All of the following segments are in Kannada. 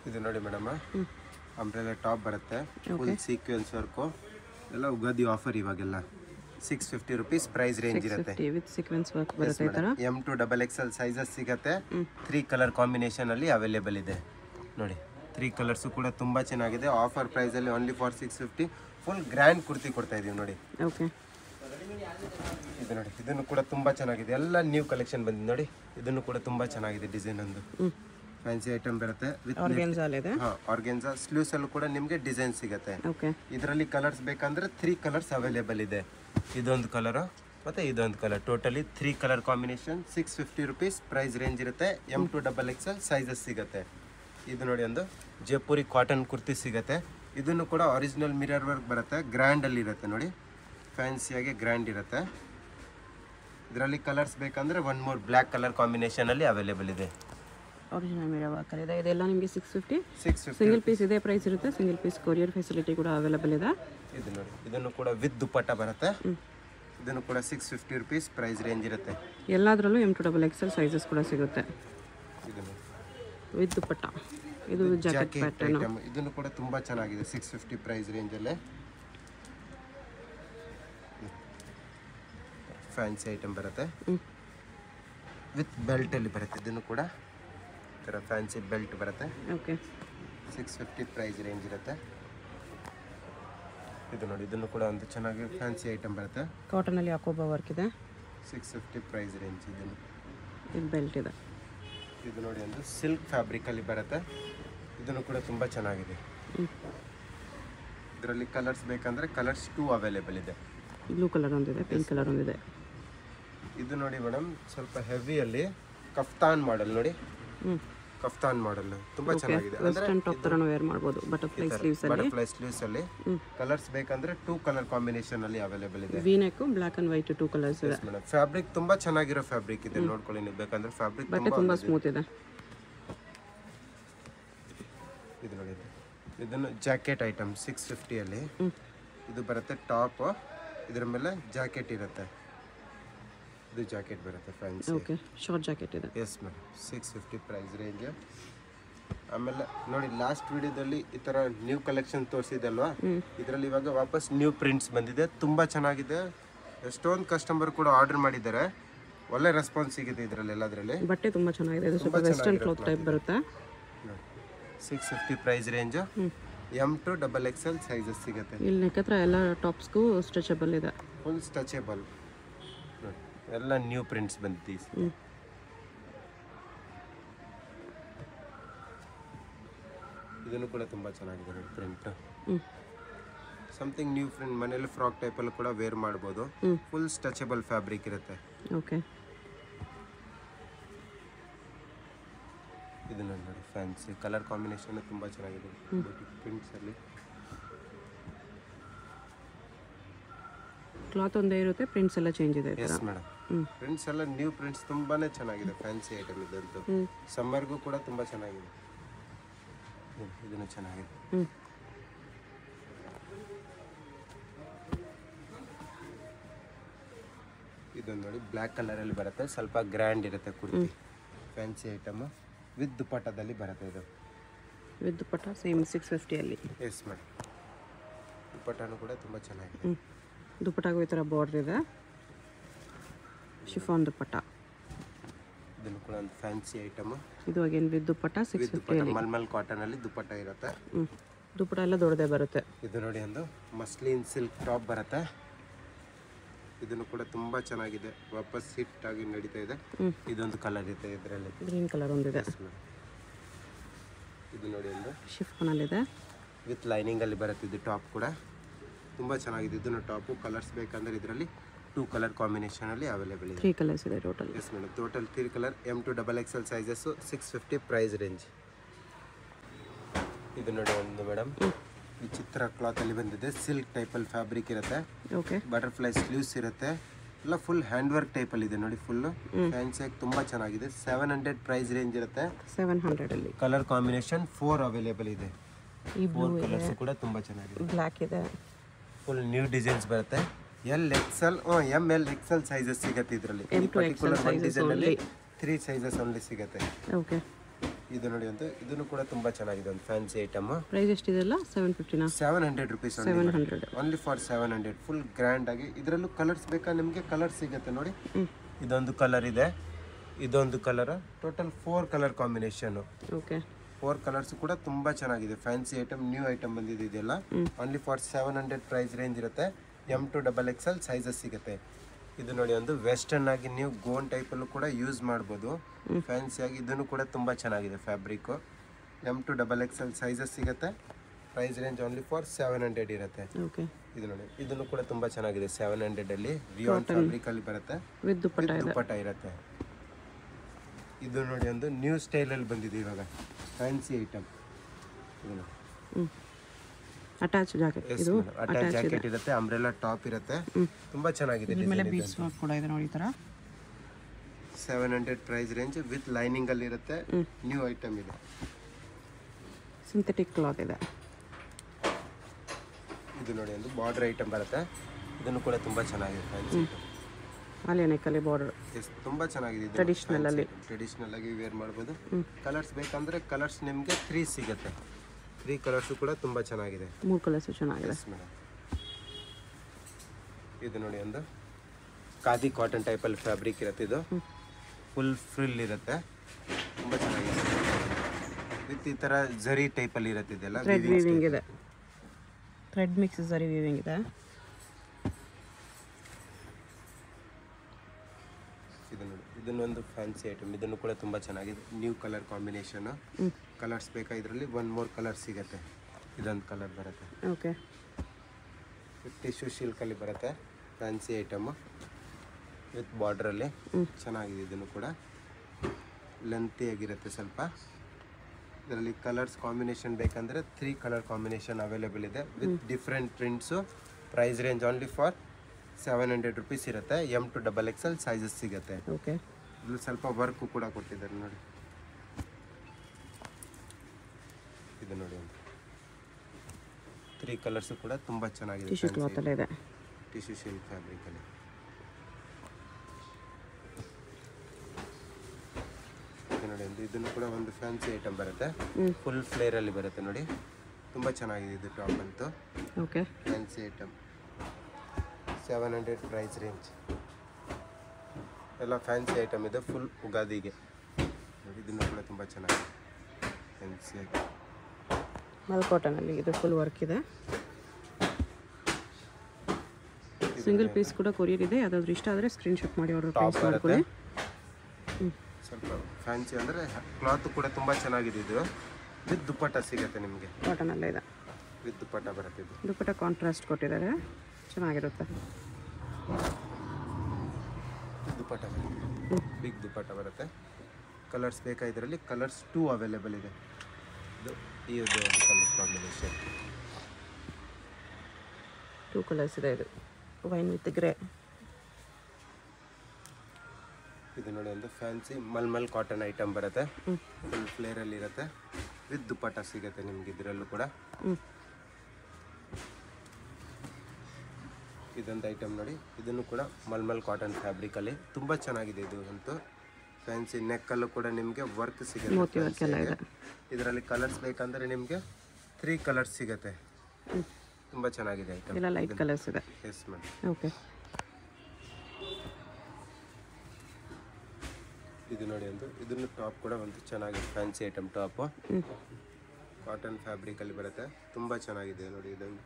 ಇದು ನೋಡಿ ಮೇಡಮ್ ಅಂಬ್ರೆಲಾ ಟಾಪ್ ಬರುತ್ತೆ ಫುಲ್ ಸೀಕ್ವೆನ್ಸ್ ವರ್ಕು ಎಲ್ಲ ಉಗಾದಿ ಆಫರ್ ಇವಾಗೆಲ್ಲ six fifty rupees price range ಇರುತ್ತೆ ಫಿಫ್ಟಿ ವಿತ್ ಸೀಕ್ವೆನ್ಸ್ ವರ್ಕ್ ಬರುತ್ತೆ ಈ ಥರ M to double XL sizes ಸಿಗತ್ತೆ ತ್ರೀ ಕಲರ್ ಕಾಂಬಿನೇಷನ್ ಅಲ್ಲಿ ಅವೈಲೇಬಲ್ ಇದೆ ನೋಡಿ ತ್ರೀ ಕಲರ್ಸು ಕೂಡ ತುಂಬಾ ಚೆನ್ನಾಗಿದೆ ಆಫರ್ ಪ್ರೈಸ್ ಅಲ್ಲಿ only for six fifty full grand kurti ಕೊಡ್ತಾ ಇದೀವಿ ನೋಡಿ ಓಕೆ ಇದು ನೋಡಿ ಇದನ್ನು ಕೂಡ ತುಂಬಾ ಚೆನ್ನಾಗಿದೆ ಎಲ್ಲ ನ್ಯೂ ಕಲೆಕ್ಷನ್ ಬಂದಿದೆ ನೋಡಿ ಇದನ್ನು ಕೂಡ ತುಂಬಾ ಚೆನ್ನಾಗಿದೆ ಡಿಸೈನ್ ಒಂದು ಫ್ಯಾನ್ಸಿ ಐಟಮ್ ಬರುತ್ತೆ ವಿತ್ ಆರ್ಗೆನ್ಸಾಲ್ ಇದೆ ಹಾ ಆರ್ಗೆನ್ಸಾ ಸ್ಲೂಸ್ ಅಲ್ಲೂ ಕೂಡ ನಿಮಗೆ ಡಿಸೈನ್ ಸಿಗತ್ತೆ ಓಕೆ ಇದರಲ್ಲಿ ಕಲರ್ಸ್ ಬೇಕಂದ್ರೆ ತ್ರೀ ಕಲರ್ಸ್ ಅವೈಲೇಬಲ್ ಇದೆ ಇದೊಂದು ಕಲರು ಮತ್ತೆ ಇದೊಂದು colour totally three colour combination six fifty rupees price range ಇರುತ್ತೆ M to double XL sizes ಸಿಗುತ್ತೆ ಇದು ನೋಡಿ ಒಂದು ಜೈಪುರಿ ಕಾಟನ್ ಕುರ್ತಿ ಸಿಗುತ್ತೆ ಇದನ್ನು ಕೂಡ ಒರಿಜಿನಲ್ ಮಿರರ್ ವರ್ಕ್ ಬರುತ್ತೆ ಗ್ರ್ಯಾಂಡ್ ಅಲ್ಲಿ ಇರುತ್ತೆ ನೋಡಿ ಫ್ಯಾನ್ಸಿಯಾಗಿ ಗ್ರ್ಯಾಂಡ್ ಇರುತ್ತೆ ಇದರಲ್ಲಿ ಕಲರ್ಸ್ ಬೇಕಂದ್ರೆ one more black colour combination ಅಲ್ಲಿ ಅವೈಲೇಬಲ್ ಇದೆ ಒರಿಜಿನಲ್ ಮೀಡಿಯಾ ವರ್ಕರ್ ಇದೆ ಇದೆಲ್ಲ ನಿಮಗೆ six fifty six fifty single piece ಇದೇ ಪ್ರೈಸ್ ಇರುತ್ತೆ ಸಿಂಗಲ್ ಪೀಸ್ ಕೊರಿಯರ್ ಫೆಸಿಲಿಟಿ ಕೂಡ ಅವೈಲೇಬಲ್ ಇದೆ ಇದು ನೋಡಿ ಇದನ್ನು ಕೂಡ ವಿತ್ ದುಪ್ಪಟ್ಟ ಬರುತ್ತೆ ಇದನ್ನು ಕೂಡ six fifty rupees price range ಇರುತ್ತೆ ಎಲ್ಲದರಲ್ಲೂ M to double XL sizes ಕೂಡ ಸಿಗುತ್ತೆ ಇದು ನೋಡಿ. ವಿತ್ ದುಪ್ಪಟ್ಟ ಇದು ಜಾಕೆಟ್ ಜಾಕೆಟ್ ಪ್ಯಾಟರ್ನ್ ಐಟಮ್ ಇದನ್ನು ಕೂಡ ತುಂಬಾ ಚೆನ್ನಾಗಿದೆ ಸಿಕ್ಸ್ ಫಿಫ್ಟಿ ಪ್ರೈಸ್ ರೇಂಜಲ್ಲೇ ಫ್ಯಾನ್ಸಿ ಐಟಮ್ ಬರುತ್ತೆ ವಿತ್ ಬೆಲ್ಟ್ ಅಲ್ಲಿ ಬರುತ್ತೆ ಇದನ್ನು ಕೂಡ ಈ ಥರ ಫ್ಯಾನ್ಸಿ ಬೆಲ್ಟ್ ಬರುತ್ತೆ okay six fifty price range ಇರುತ್ತೆ ಇದು ನೋಡಿ ಇದನ್ನು ಕೂಡ ಒಂದು ಚೆನ್ನಾಗಿ ಫ್ಯಾನ್ಸಿ ಐಟಮ್ ಬರುತ್ತೆ ಕಾಟನಲ್ಲಿ ಯಾಕೋಬ ವರ್ಕ್ ಇದೆ ಸಿಕ್ಸ್ ಫಿಫ್ಟಿ ಪ್ರೈಸ್ ರೇಂಜ್ ಇದನ್ನು ಇದು ಬೆಲ್ಟ್ ಇದೆ ಇದು ನೋಡಿ ಒಂದು ಸಿಲ್ಕ್ ಫ್ಯಾಬ್ರಿಕ್ ಅಲ್ಲಿ ಬರುತ್ತೆ ಇದನ್ನು ಕೂಡ ತುಂಬಾ ಚೆನ್ನಾಗಿದೆ ಇದರಲ್ಲಿ ಕಲರ್ಸ್ ಬೇಕಂದ್ರೆ ಕಲರ್ಸ್ ಟೂ ಅವೈಲೇಬಲ್ ಇದೆ ಬ್ಲೂ ಕಲರ್ ಒಂದಿದೆ ಪಿಂಕ್ ಕಲರ್ ಒಂದಿದೆ ಇದು ನೋಡಿ ಮೇಡಮ್ ಸ್ವಲ್ಪ ಹೆವಿಯಲ್ಲಿ ಕಫ್ತಾನ್ ಮಾಡೆಲ್ ನೋಡಿ ಹ್ಞೂ ಕಫ್ತಾನ್ ಮಾಡೆಲ್ ತುಂಬಾ ಚೆನ್ನಾಗಿದೆ ಅಂದ್ರೆ ವೆಸ್ಟರ್ನ್ ಟಾಪ್ ಥರನೂ ವೇರ್ ಮಾಡ್ಬೋದು ಬಟರ್ಫ್ಲೈ ಸ್ಲೀವ್ಸ್ ಅಲ್ಲಿ ಬಟರ್ಫ್ಲೈ ಸ್ಲೀವ್ಸ್ ಅಲ್ಲಿ ಕಲರ್ಸ್ ಬೇಕಂದ್ರೆ ಟೂ ಕಲರ್ ಕಾಂಬಿನೇಷನ್ ಅಲ್ಲಿ ಅವೈಲೇಬಲ್ ಇದೆ V neck black and white two colours ಇದೆ ಮೇಡಮ್ ಫ್ಯಾಬ್ರಿಕ್ ತುಂಬಾ ಚೆನ್ನಾಗಿರೋ ಫ್ಯಾಬ್ರಿಕ್ ಇದೆ ನೋಡ್ಕೊಳ್ಳಿ ನೀವು ಬೇಕಂದ್ರೆ ಫ್ಯಾಬ್ರಿಕ್ ಬಟ್ಟೆ ತುಂಬಾ ತುಂಬ ಸ್ಮೂತ್ ಇದೆ ಇದು ನೋಡಿ ಇದು. ಇದನ್ನು ಜಾಕೆಟ್ ಐಟಮ್ ಸಿಕ್ಸ್ ಫಿಫ್ಟಿಯಲ್ಲಿ ಇದು ಬರುತ್ತೆ ಟಾಪ್ ಇದ್ರ ಮೇಲೆ ಜಾಕೆಟ್ ಇರುತ್ತೆ ಇದು ಜಾಕೆಟ್ ಬರುತ್ತೆ ಫ್ಯಾನ್ಸಿ ಓಕೆ ಶಾರ್ಟ್ ಜಾಕೆಟ್ ಇದೆ yes madam six fifty price range ಆಮೇಲೆ ನೋಡಿ ಲಾಸ್ಟ್ ವಿಡಿಯೋದಲ್ಲಿ ಈ ಥರ ನ್ಯೂ ಕಲೆಕ್ಷನ್ ತೋರಿಸಿದಲ್ವಾ ಇದರಲ್ಲಿ ಇವಾಗ ವಾಪಸ್ ನ್ಯೂ ಪ್ರಿಂಟ್ಸ್ ಬಂದಿದೆ ತುಂಬ ಚೆನ್ನಾಗಿದೆ ಎಷ್ಟೊಂದು ಕಸ್ಟಮರ್ ಕೂಡ ಆರ್ಡರ್ ಮಾಡಿದ್ದಾರೆ ಒಳ್ಳೆ ರೆಸ್ಪಾನ್ಸ್ ಸಿಗುತ್ತೆ ಇದರಲ್ಲಿ ಎಲ್ಲದರಲ್ಲಿ ಬಟ್ಟೆ ತುಂಬ ಚೆನ್ನಾಗಿದೆ ಇದು ಸ್ವಲ್ಪ ವೆಸ್ಟರ್ನ್ ಕ್ಲಾತ್ ಟೈಪ್ ಬರುತ್ತೆ six fifty price range M to double XL sizes ಸಿಗುತ್ತೆ ಇಲ್ಲಿ ನೆಕ್ ಹತ್ರ ಎಲ್ಲ ಟಾಪ್ಸ್ಗೂ ಸ್ಟ್ರೆಚಬಲ್ ಇದೆ ಫುಲ್ ಸ್ಟ್ರೆಚೇಬಲ್ ಎಲ್ಲ ನ್ಯೂ ಪ್ರಿಂಟ್ಸ್ ಬಂದಿದೆ ಹ್ಞೂ ಇದನ್ನು ಕೂಡ ತುಂಬ ಚೆನ್ನಾಗಿದೆ ನೋಡಿ ಪ್ರಿಂಟ್ ಹ್ಞೂ ಸಮಥಿಂಗ್ ನ್ಯೂ ಪ್ರಿಂಟ್ ಮನೇಲಿ ಫ್ರಾಕ್ ಟೈಪಲ್ಲಿ ಕೂಡ ವೇರ್ ಮಾಡ್ಬೋದು ಹ್ಮ್. ಫುಲ್ ಸ್ಟ್ರೆಚಬಲ್ ಫ್ಯಾಬ್ರಿಕ್ ಇರುತ್ತೆ ಓಕೆ ಇದು ನೋಡಿ ನೋಡಿ ಫ್ಯಾನ್ಸಿ ಕಲರ್ ಕಾಂಬಿನೇಷನ್ ತುಂಬ ಚೆನ್ನಾಗಿದೆ ಪ್ರಿಂಟ್ಸಲ್ಲಿ ಕ್ಲಾತ್ ಒಂದೇ ಇರುತ್ತೆ ಪ್ರಿಂಟ್ಸ್ ಎಲ್ಲ ಚೇಂಜ್ ಇದೆ ಈ ಥರ ಎಸ್ ಮೇಡಮ್ ಹ್ಮ್. ಪ್ರಿಂಟ್ಸ್ ಎಲ್ಲ ನ್ಯೂ ಪ್ರಿಂಟ್ಸ್ ತುಂಬಾನೇ ಚೆನ್ನಾಗಿದೆ ಫ್ಯಾನ್ಸಿ ಐಟಮ್ ಇದಂತೂ ಹ್ಮ್. ಸಮ್ಮರ್ಗೂ ಕೂಡ ತುಂಬ ಚೆನ್ನಾಗಿದೆ ಇದು- ಇದನ್ನು ಚೆನ್ನಾಗಿದೆ ಹ್ಞೂ ಇದೊಂದು ನೋಡಿ ಬ್ಲ್ಯಾಕ್ ಕಲರಲ್ಲಿ ಬರುತ್ತೆ ಸ್ವಲ್ಪ ಗ್ರ್ಯಾಂಡ್ ಇರುತ್ತೆ ಕುರ್ತಿ ಫ್ಯಾನ್ಸಿ ಐಟಮ್ ವಿತ್ ದುಪ್ಪಟ್ಟದಲ್ಲಿ ಬರುತ್ತೆ ಇದು ವಿತ್ ದುಪ್ಪಟ್ಟ ಸೇಮ್ ಸಿಕ್ಸ್ ಫಿಫ್ಟಿಯಲ್ಲಿ ಎಸ್ ಮೇಡಮ್ ದುಪ್ಪಟ್ಟನು ಕೂಡ ತುಂಬ ಚೆನ್ನಾಗಿದೆ ಹ್ಞೂ ದುಪ್ಪಟ್ಟಾಗೂ ಈ ಥರ ಬಾರ್ಡ್ರ್ ಇದೆ ಶಿಫಾನ್ ದುಪ್ಪಟ್ಟ ಇದನ್ನು ಕೂಡ ಒಂದು ಫ್ಯಾನ್ಸಿ ಐಟಮ್ ಇದು again with dupatta six with dupatta malmal cotton ಅಲ್ಲಿ ದುಪ್ಪಟ್ಟ ಇರುತ್ತೆ ಹ್ಞೂ ದುಪ್ಪಟ್ಟ ಎಲ್ಲ ದೊಡ್ಡದೇ ಬರುತ್ತೆ ಇದು ನೋಡಿ ಒಂದು ಮಸ್ಲಿನ್ ಸಿಲ್ಕ್ ಟಾಪ್ ಬರುತ್ತೆ ಇದನ್ನು ಕೂಡ ತುಂಬಾ ಚೆನ್ನಾಗಿದೆ ವಾಪಸ್ ಹಿಟ್ ಆಗಿ ನಡೀತಾ ಇದೆ ಹ್ಮ್. ಇದೊಂದು ಕಲರ್ ಇದೆ ಇದರಲ್ಲಿ ಗ್ರೀನ್ ಕಲರ್ ಒಂದಿದೆ ಇದು ನೋಡಿ ಒಂದು ಶಿಫಾನಲ್ಲಿದೆ ವಿತ್ ಲೈನಿಂಗ್ ಅಲ್ಲಿ ಬರುತ್ತೆ ಇದು ಟಾಪ್ ಕೂಡ ತುಂಬಾ ಚೆನ್ನಾಗಿದೆ ಇದನ್ನು ಟಾಪು ಕಲರ್ಸ್ ಬೇಕಂದ್ರೆ ಇದರಲ್ಲಿ ಟೂ ಕಲರ್ ಕಾಂಬಿನೇಷನ್ ಅಲ್ಲಿ ಅವೈಲೇಬಲ್ ಇದೆ ತ್ರೀ ಕಲರ್ಸ್ ಇದೆ total yes madam total three colour M to double XL sizes six fifty price range ಇದು ನೋಡಿ ಒಂದು ಮೇಡಮ್ ವಿಚಿತ್ರ ಕ್ಲಾತ್ ಅಲ್ಲಿ ಬಂದಿದೆ ಸಿಲ್ಕ್ ಟೈಪಲ್ಲಿ ಫ್ಯಾಬ್ರಿಕ್ ಇರುತ್ತೆ ಓಕೆ ಬಟರ್ಫ್ಲೈ ಸ್ಲೀವ್ಸ್ ಇರುತ್ತೆ ಎಲ್ಲ ಫುಲ್ ಹ್ಯಾಂಡ್ ವರ್ಕ್ ಟೈಪಲ್ಲಿ ಇದೆ ನೋಡಿ ಫುಲ್ಲು ಫ್ಯಾನ್ಸಿಯಾಗಿ ತುಂಬ ಚೆನ್ನಾಗಿದೆ ಸೆವೆನ್ ಹಂಡ್ರೆಡ್ ಪ್ರೈಸ್ ರೇಂಜ್ ಇರುತ್ತೆ ಸೆವೆನ್ ಹಂಡ್ರೆಡಲ್ಲಿ ಕಲರ್ ಕಾಂಬಿನೇಷನ್ ಫೋರ್ ಅವೈಲೇಬಲ್ ಇದೆ ಈ ಬ್ಲೂ ಫೋರ್ ಕಲರ್ಸ್ ಕೂಡ ತುಂಬ ಚೆನ್ನಾಗಿದೆ ಬ್ಲ್ಯಾಕ್ ಇದೆ ಫುಲ್ ನ್ಯೂ ಡಿಸೈನ್ಸ್ ಬರುತ್ತೆ L XL M L XL sizes ಸಿಗುತ್ತೆ ಇದರಲ್ಲಿ ಈ ಪರ್ಟಿಕ್ಯುಲರ್ ಒನ್ ಡಿಸೈನ್ ಅಲ್ಲಿ ತ್ರೀ ಸೈಜಸ್ ಓನ್ಲಿ ಸಿಗುತ್ತೆ ಓಕೆ ಇದು ನೋಡಿ ಅಂತ ಇದನ್ನು ಕೂಡ ತುಂಬಾ ಚೆನ್ನಾಗಿದೆ ಒಂದು ಫ್ಯಾನ್ಸಿ ಐಟಮ್ ಪ್ರೈಸ್ ಎಷ್ಟಿದೆಲ್ಲ ಸೆವೆನ್ ಫಿಫ್ಟಿನಾ seven hundred rupees seven hundred only for seven hundred full grand ಆಗಿ ಇದರಲ್ಲೂ ಕಲರ್ಸ್ ಬೇಕಾ ನಿಮಗೆ ಕಲರ್ ಸಿಗುತ್ತೆ ನೋಡಿ ಇದೊಂದು ಕಲರ್ ಇದೆ ಇದೊಂದು colour total four colour combination okay four colours ಕೂಡ ತುಂಬಾ ಚೆನ್ನಾಗಿದೆ ಫ್ಯಾನ್ಸಿ ಐಟಮ್ ನ್ಯೂ ಐಟಮ್ ಬಂದಿದೆ ಇದೆಲ್ಲ only for seven hundred price range ಇರುತ್ತೆ M to double XL sizes ಸಿಗುತ್ತೆ ಇದು ನೋಡಿ ಒಂದು ವೆಸ್ಟರ್ನ್ ಆಗಿ ನೀವು ಗೋನ್ ಟೈಪಲ್ಲೂ ಕೂಡ ಯೂಸ್ ಮಾಡ್ಬೋದು ಫ್ಯಾನ್ಸಿ ಆಗಿ ಇದನ್ನು ಕೂಡ ತುಂಬ ಚೆನ್ನಾಗಿದೆ fabric M to double XL sizes ಸಿಗುತ್ತೆ price range only for seven hundred ಇರುತ್ತೆ ಓಕೆ ಇದು ನೋಡಿ ಇದನ್ನು ಕೂಡ ತುಂಬ ಚೆನ್ನಾಗಿದೆ ಸೆವೆನ್ ಹಂಡ್ರೆಡಲ್ಲಿ ರಿಯಾನ್ ಫ್ಯಾಬ್ರಿಕಲ್ಲಿ ಬರುತ್ತೆ ವಿತ್ ದುಪ್ಪಟ್ಟ ಇದೆ ದುಪ್ಪಟ್ಟ ಇರುತ್ತೆ ಇದು ನೋಡಿ ಒಂದು ನ್ಯೂ ಸ್ಟೈಲಲ್ಲಿ ಬಂದಿದೆ ಇವಾಗ ಫ್ಯಾನ್ಸಿ ಐಟಮ್ ಇದು ನೋಡಿ ಹ್ಞೂ ಅಟ್ಯಾಚ್ ಜಾಕೆಟ್ ಇದು ಅಟ್ಯಾಚ್ ಜಾಕೆಟ್ ಇರುತ್ತೆ ಅಂಬ್ರೆಲಾ ಟಾಪ್ ಇರುತ್ತೆ ತುಂಬಾ ಚೆನ್ನಾಗಿದೆ ಮೇಲೆ ಬೀಚ್ ವರ್ಕ್ ಕೂಡ ಇದೆ ನೋಡಿ ಈ ಥರ seven hundred price range with lining ಅಲ್ಲಿ ಇರುತ್ತೆ ನ್ಯೂ ಐಟಮ್ ಇದೆ ಸಿಂಥೆಟಿಕ್ ಕ್ಲಾತ್ ಇದೆ ಇದು ನೋಡಿ ಒಂದು ಬಾರ್ಡರ್ ಐಟಮ್ ಬರುತ್ತೆ ಇದನ್ನು ಕೂಡ ತುಂಬಾ ಚೆನ್ನಾಗಿದೆ ಫ್ಯಾನ್ಸಿ ಅಲ್ಲಿ ನೆಕ್ಕಲ್ಲಿ ಬಾರ್ಡರ್ ಎಸ್ ತುಂಬಾ ಚೆನ್ನಾಗಿದೆ ಇದು ಟ್ರೆಡಿಷ್ನಲ್ ಅಲ್ಲಿ ಟ್ರೆಡಿಷನಲ್ ಆಗಿ ವೇರ್ ಮಾಡ್ಬೋದು ಕಲರ್ಸ್ ಬೇಕಂದ್ರೆ ಕಲರ್ಸ್ ನಿಮಗೆ ತ್ರೀ ಸಿಗುತ್ತೆ ತ್ರೀ ಕಲರ್ಸು ಕೂಡ ತುಂಬಾ ಚೆನ್ನಾಗಿದೆ ಮೂರು ಕಲರ್ಸ್ ಚೆನ್ನಾಗಿದೆ ಎಸ್ ಮೇಡಮ್ ಇದು ನೋಡಿ ಒಂದು ಖಾದಿ ಕಾಟನ್ ಟೈಪಲ್ಲಿ ಫ್ಯಾಬ್ರಿಕ್ ಇರುತ್ತೆ ಇದು ಫುಲ್ ಫ್ರಿಲ್ ಇರುತ್ತೆ ತುಂಬ ಚೆನ್ನಾಗಿದೆ ವಿತ್ ಈ ಥರ ಜರಿ ಟೈಪಲ್ಲಿ ಇರುತ್ತೆ ಇದೆಲ್ಲ ಥ್ರೆಡ್ ವೀವಿಂಗ್ ಇದೆ ಥ್ರೆಡ್ ಮಿಕ್ಸ್ ಸರಿ ವೀವಿಂಗ್ ಇದೆ ಇದು ನೋಡಿ ಇದನ್ನೊಂದು ಫ್ಯಾನ್ಸಿ ಐಟಮ್ ಇದನ್ನು ಕೂಡ ತುಂಬ ಚೆನ್ನಾಗಿದೆ ನ್ಯೂ ಕಲರ್ ಕಾಂಬಿನೇಷನ್ ಕಲರ್ಸ್ ಬೇಕಾ ಇದರಲ್ಲಿ ಒನ್ ಮೋರ್ ಕಲರ್ ಸಿಗುತ್ತೆ ಇದೊಂದು ಕಲರ್ ಬರುತ್ತೆ ಓಕೆ ವಿತ್ ಟಿಶ್ಯೂ ಸಿಲ್ಕಲ್ಲಿ ಬರುತ್ತೆ ಫ್ಯಾನ್ಸಿ ಐಟಮು ವಿತ್ ಬಾರ್ಡ್ರಲ್ಲಿ ಚೆನ್ನಾಗಿದೆ ಇದನ್ನು ಕೂಡ ಲೆಂತಿ ಆಗಿರುತ್ತೆ ಸ್ವಲ್ಪ ಇದರಲ್ಲಿ ಕಲರ್ಸ್ ಕಾಂಬಿನೇಷನ್ ಬೇಕಂದರೆ ತ್ರೀ ಕಲರ್ ಕಾಂಬಿನೇಷನ್ ಅವೈಲೇಬಲ್ ಇದೆ with different prints price range only for seven hundred rupees ಇರುತ್ತೆ M to double XL sizes ಸಿಗುತ್ತೆ ಓಕೆ ಇಲ್ಲಿ ಸ್ವಲ್ಪ ವರ್ಕು ಕೂಡ ಕೊಟ್ಟಿದ್ದಾರೆ ನೋಡಿ ಇದು ನೋಡಿ ಒಂದು ತ್ರೀ ಕಲರ್ಸು ಕೂಡ ತುಂಬ ಚೆನ್ನಾಗಿದೆ ಟಿಶ್ಯೂ ಕ್ಲಾತ್ ಎಲ್ಲ ಇದೆ ಟಿಶ್ಯೂ ಸಿಲ್ಕ್ ಫ್ಯಾಬ್ರಿಕಲ್ಲಿ ಇದು ನೋಡಿ ಒಂದು ಇದನ್ನು ಕೂಡ ಒಂದು ಫ್ಯಾನ್ಸಿ ಐಟಮ್ ಬರುತ್ತೆ ಫುಲ್ ಫ್ಲೇರಲ್ಲಿ ಬರುತ್ತೆ ನೋಡಿ ತುಂಬ ಚೆನ್ನಾಗಿದೆ ಇದು ಟಾಪ್ ಅಂತೂ okay fancy item seven hundred price range ಎಲ್ಲ ಫ್ಯಾನ್ಸಿ ಐಟಮ್ ಇದೆ ಫುಲ್ ಉಗಾದಿಗೆ ನೋಡಿ ಇದನ್ನು ಕೂಡ ತುಂಬ ಚೆನ್ನಾಗಿದೆ ಫ್ಯಾನ್ಸಿ ಆಗಿ ಮಲ್ ಕಾಟನಲ್ಲಿ ಇದು ಫುಲ್ ವರ್ಕ್ ಇದೆ ಸಿಂಗಲ್ ಪೀಸ್ ಕೂಡ ಕೊರಿಯರ್ ಇದೆ ಯಾವ್ದಾದ್ರು ಇಷ್ಟ ಆದರೆ ಸ್ಕ್ರೀನ್ಶಾಟ್ ಮಾಡಿ ಆರ್ಡರ್ ಟಾಪ್ ಪ್ಲೇಸ್ ಬರುತ್ತೆ ಮಾಡ್ಕೊಳ್ಳಿ ಸ್ವಲ್ಪ ಫ್ಯಾನ್ಸಿ ಅಂದರೆ ಕ್ಲಾತ್ ಕೂಡ ತುಂಬ ಚೆನ್ನಾಗಿದೆ ಇದು ವಿತ್ ದುಪ್ಪಟ್ಟ ಸಿಗುತ್ತೆ ನಿಮಗೆ ಕಾಟನಲ್ಲೇ ಇದೆ ವಿತ್ ದುಪ್ಪಟ್ಟ ಬರುತ್ತೆ ಇದು ದುಪ್ಪಟ್ಟ ಕಾಂಟ್ರಾಸ್ಟ್ ಕೊಟ್ಟಿದ್ದಾರೆ ಚೆನ್ನಾಗಿರುತ್ತೆ ದುಪ್ಪಟ್ಟ ಬರುತ್ತೆ ಬಿಗ್ ದುಪ್ಪಟ್ಟ ಬರುತ್ತೆ ಕಲರ್ಸ್ ಬೇಕಾ ಇದರಲ್ಲಿ ಕಲರ್ಸ್ ಟೂ ಅವೈಲೇಬಲ್ ಇದೆ ಇದು ಈ ಒಂದು ಕಲರ್ ಕಾಂಬಿನೇಷನ್ ಟೂ ಕಲರ್ಸ್ ಇದೆ ಇದು ವೈನ್ ವಿತ್ ಗ್ರೇ ಇದು ನೋಡಿ ಒಂದು ಫ್ಯಾನ್ಸಿ ಮಲ್ಮಲ್ ಕಾಟನ್ ಐಟಮ್ ಬರುತ್ತೆ ಫುಲ್ ಫ್ಲೇರಲ್ಲಿ ಇರುತ್ತೆ ವಿತ್ ದುಪ್ಪಟ್ಟ ಸಿಗುತ್ತೆ ನಿಮ್ಗೆ ಇದರಲ್ಲೂ ಕೂಡ ಹ್ಞೂ ಇದೊಂದು ಐಟಮ್ ನೋಡಿ ಇದನ್ನು ಕೂಡ ಮಲ್ಮಲ್ ಕಾಟನ್ ಫ್ಯಾಬ್ರಿಕಲ್ಲಿ ತುಂಬ ಚೆನ್ನಾಗಿದೆ ಇದು ಅಂತೂ ಫ್ಯಾನ್ಸಿ ನೆಕ್ಕಲ್ಲೂ ಕೂಡ ನಿಮಗೆ ವರ್ಕ್ ಸಿಗುತ್ತೆ ಮೋತಿ ವರ್ಕ್ ಎಲ್ಲ ಇದೆ ಇದರಲ್ಲಿ ಕಲರ್ಸ್ ಬೇಕಂದ್ರೆ ನಿಮಗೆ ತ್ರೀ ಕಲರ್ಸ್ ಸಿಗುತ್ತೆ ತುಂಬ ಚೆನ್ನಾಗಿದೆ ಐಟಮ್ ಎಲ್ಲ ಲೈಟ್ ಕಲರ್ಸ್ ಇದೆ ಎಸ್ ಮೇಡಮ್ ಓಕೆ ಇದು ನೋಡಿ ಒಂದು ಇದನ್ನು ಟಾಪ್ ಕೂಡ ಒಂದು ಚೆನ್ನಾಗಿದೆ ಫ್ಯಾನ್ಸಿ ಐಟಮ್ ಟಾಪು ಕಾಟನ್ ಫ್ಯಾಬ್ರಿಕಲ್ಲಿ ಬರುತ್ತೆ ತುಂಬ ಚೆನ್ನಾಗಿದೆ ನೋಡಿ ಇದೊಂದು